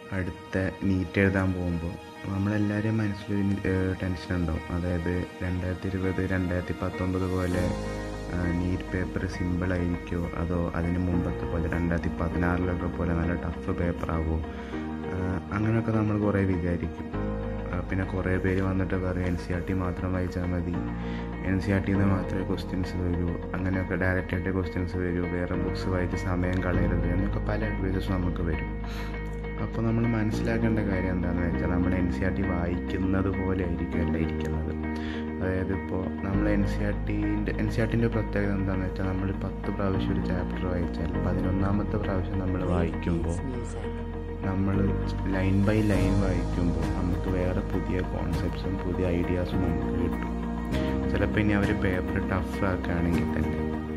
അടുത്ത നീറ്റ് എഴുതാൻ പോകുമ്പോൾ നമ്മളെല്ലാവരും മനസ്സിലൊരു ടെൻഷൻ ഉണ്ടാവും അതായത് രണ്ടായിരത്തി ഇരുപത് രണ്ടായിരത്തി പത്തൊമ്പത് പോലെ നീറ്റ് പേപ്പർ സിമ്പിളായിരിക്കുമോ അതോ അതിന് മുമ്പത്തെ പോലെ രണ്ടായിരത്തി പതിനാറിലൊക്കെ പോലെ നല്ല ടഫ് പേപ്പറാവോ അങ്ങനെയൊക്കെ നമ്മൾ കുറേ വിചാരിക്കും ആ, പിന്നെ കുറേ പേര് വന്നിട്ട് പറയും എൻ സി ആർ ടി മാത്രം വായിച്ചാൽ മതി എൻ സി ആർ ടിയിൽ നിന്ന് മാത്രമേ ക്വസ്റ്റ്യൻസ് വരൂ അങ്ങനെയൊക്കെ ഡയറക്റ്റ് ആയിട്ട് ക്വസ്റ്റ്യൻസ് വരൂ വേറെ ബുക്സ് വായിച്ച് സമയം കളയരുത് എന്നൊക്കെ പല അഡ്വൈസസ് നമുക്ക് വരും അപ്പോൾ നമ്മൾ മനസ്സിലാക്കേണ്ട കാര്യം എന്താണെന്ന് വെച്ചാൽ നമ്മൾ എൻ സി ആർ ടി വായിക്കുന്നത് പോലെ ആയിരിക്കുമല്ല ഇരിക്കുന്നത് അതായത് ഇപ്പോൾ നമ്മൾ എൻ സി ആർ ടീൻ്റെ എൻ സി ആർ ടീൻ്റെ പ്രത്യേകത എന്താണെന്ന് വെച്ചാൽ നമ്മൾ പത്ത് പ്രാവശ്യം ഒരു ചാപ്റ്റർ വായിച്ചാൽ പതിനൊന്നാമത്തെ പ്രാവശ്യം നമ്മൾ വായിക്കുമ്പോൾ നമ്മൾ ലൈൻ ബൈ ലൈൻ വായിക്കുമ്പോൾ നമുക്ക് വേറെ പുതിയ കോൺസെപ്റ്റ്സും പുതിയ ഐഡിയാസും നമുക്ക് കിട്ടും ചിലപ്പോൾ ഇനി അവർ പേപ്പർ ടഫ് ആക്കുകയാണെങ്കിൽ തന്നെ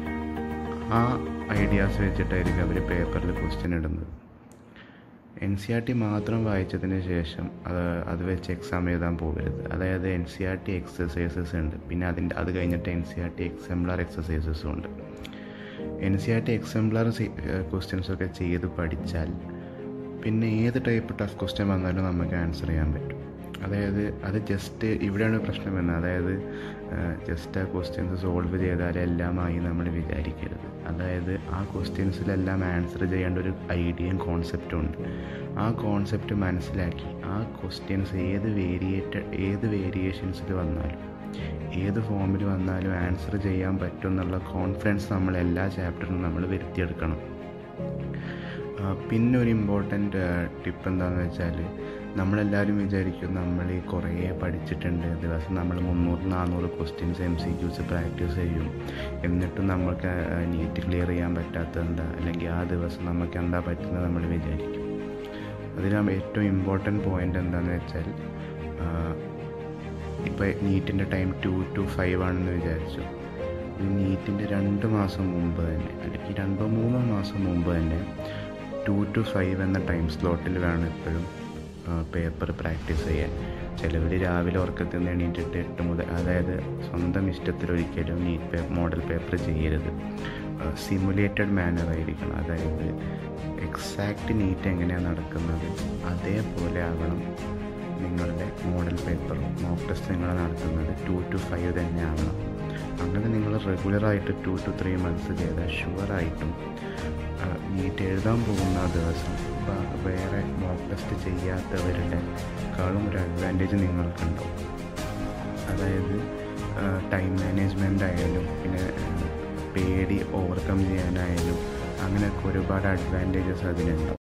ആ ഐഡിയാസ് വെച്ചിട്ടായിരിക്കും അവർ പേപ്പറിൽ ക്വസ്റ്റ്യൻ ഇടുന്നത് എൻ സി ആർ ടി മാത്രം വായിച്ചതിന് ശേഷം അത് അത് വെച്ച് എക്സാം എഴുതാൻ പോകരുത് അതായത് N C R T exercises ഉണ്ട് പിന്നെ അതിൻ്റെ അത് കഴിഞ്ഞിട്ട് N C R T exemplar എക്സസൈസസും ഉണ്ട് N C R T exemplar ക്വസ്റ്റ്യൻസൊക്കെ ചെയ്ത് പഠിച്ചാൽ പിന്നെ ഏത് ടൈപ്പ് ടഫ് ക്വസ്റ്റ്യൻ വന്നാലും നമുക്ക് ആൻസർ ചെയ്യാൻ പറ്റും അതായത് അത് ജസ്റ്റ് ഇവിടെയാണ് പ്രശ്നം വരുന്നത് അതായത് ജസ്റ്റ് ആ ക്വസ്റ്റ്യൻസ് സോൾവ് ചെയ്താൽ എല്ലാമായി നമ്മൾ വിചാരിക്കരുത് അതായത് ആ ക്വസ്റ്റ്യൻസിലെല്ലാം ആൻസർ ചെയ്യേണ്ട ഒരു ഐഡിയയും കോൺസെപ്റ്റും ഉണ്ട് ആ കോൺസെപ്റ്റ് മനസ്സിലാക്കി ആ ക്വസ്റ്റ്യൻസ് ഏത് വേരിയേറ്റഡ് ഏത് വേരിയേഷൻസിൽ വന്നാലും ഏത് ഫോമിൽ വന്നാലും ആൻസർ ചെയ്യാൻ പറ്റും എന്നുള്ള കോൺഫിഡൻസ് നമ്മൾ എല്ലാ ചാപ്റ്ററിനും നമ്മൾ വരുത്തിയെടുക്കണം ആ, പിന്നെ ഒരു ഇമ്പോർട്ടൻ്റ് ടിപ്പ് എന്താണെന്ന് വെച്ചാൽ നമ്മളെല്ലാവരും വിചാരിക്കും നമ്മൾ ഈ കുറേ പഠിച്ചിട്ടുണ്ട് ദിവസം നമ്മൾ മുന്നൂറ് നാനൂറ് questions M C Qs practice ചെയ്യും എന്നിട്ടും നമുക്ക് നീറ്റ് ക്ലിയർ ചെയ്യാൻ പറ്റാത്തത് എന്താ അല്ലെങ്കിൽ ആ ദിവസം നമുക്ക് എന്താ പറ്റുന്നത് നമ്മൾ വിചാരിക്കും അതിൽ ഏറ്റവും ഇമ്പോർട്ടൻ്റ് പോയിൻ്റ് എന്താണെന്ന് വെച്ചാൽ ഇപ്പോൾ നീറ്റിൻ്റെ ടൈം ടു ടു ഫൈവ് ആണെന്ന് വിചാരിച്ചു ഈ നീറ്റിൻ്റെ രണ്ട് മാസം മുമ്പ് തന്നെ അല്ലെങ്കിൽ രണ്ടോ മൂന്നോ മാസം മുമ്പ് തന്നെ ടു ടു ഫൈവ് എന്ന ടൈം സ്ലോട്ടിൽ വേണം എപ്പോഴും പേപ്പർ പ്രാക്ടീസ് ചെയ്യാൻ ചിലവർ രാവിലെ ഉറക്കത്തിൽ നിന്ന് എണീറ്റിട്ട് എട്ട് മുതൽ അതായത് സ്വന്തം ഇഷ്ടത്തിൽ ഒരിക്കലും നീറ്റ് പേ മോഡൽ പേപ്പർ ചെയ്യരുത് സിമുലേറ്റഡ് മാനർ ആയിരിക്കണം അതായത് എക്സാക്റ്റ് നീറ്റ് എങ്ങനെയാണ് നടക്കുന്നത് അതേപോലെ ആവണം നിങ്ങളുടെ മോഡൽ പേപ്പർ മോക്ക് ടെസ്റ്റ് നിങ്ങൾ നടത്തുന്നത് ടു ടു ഫൈവ് തന്നെ ആവണം അങ്ങനെ നിങ്ങൾ റെഗുലറായിട്ട് ടു ടു ത്രീ മന്ത്സ് ചെയ്താൽ ഷുവറായിട്ടും നീറ്റ് എഴുതാൻ പോകുന്ന ആ ദിവസം ബ- വേറെ മോക്ക് ടെസ്റ്റ് ചെയ്യാത്തവരുടെ കാളും ഒരു അഡ്വാൻറ്റേജ് നിങ്ങൾക്കുണ്ടാവും അതായത് ടൈം മാനേജ്മെൻ്റ് ആയാലും പിന്നെ ആ, പേടി ഓവർകം ചെയ്യാനായാലും അങ്ങനെയൊക്കെ ഒരുപാട് അഡ്വാൻറ്റേജസ് അതിനുണ്ടാവും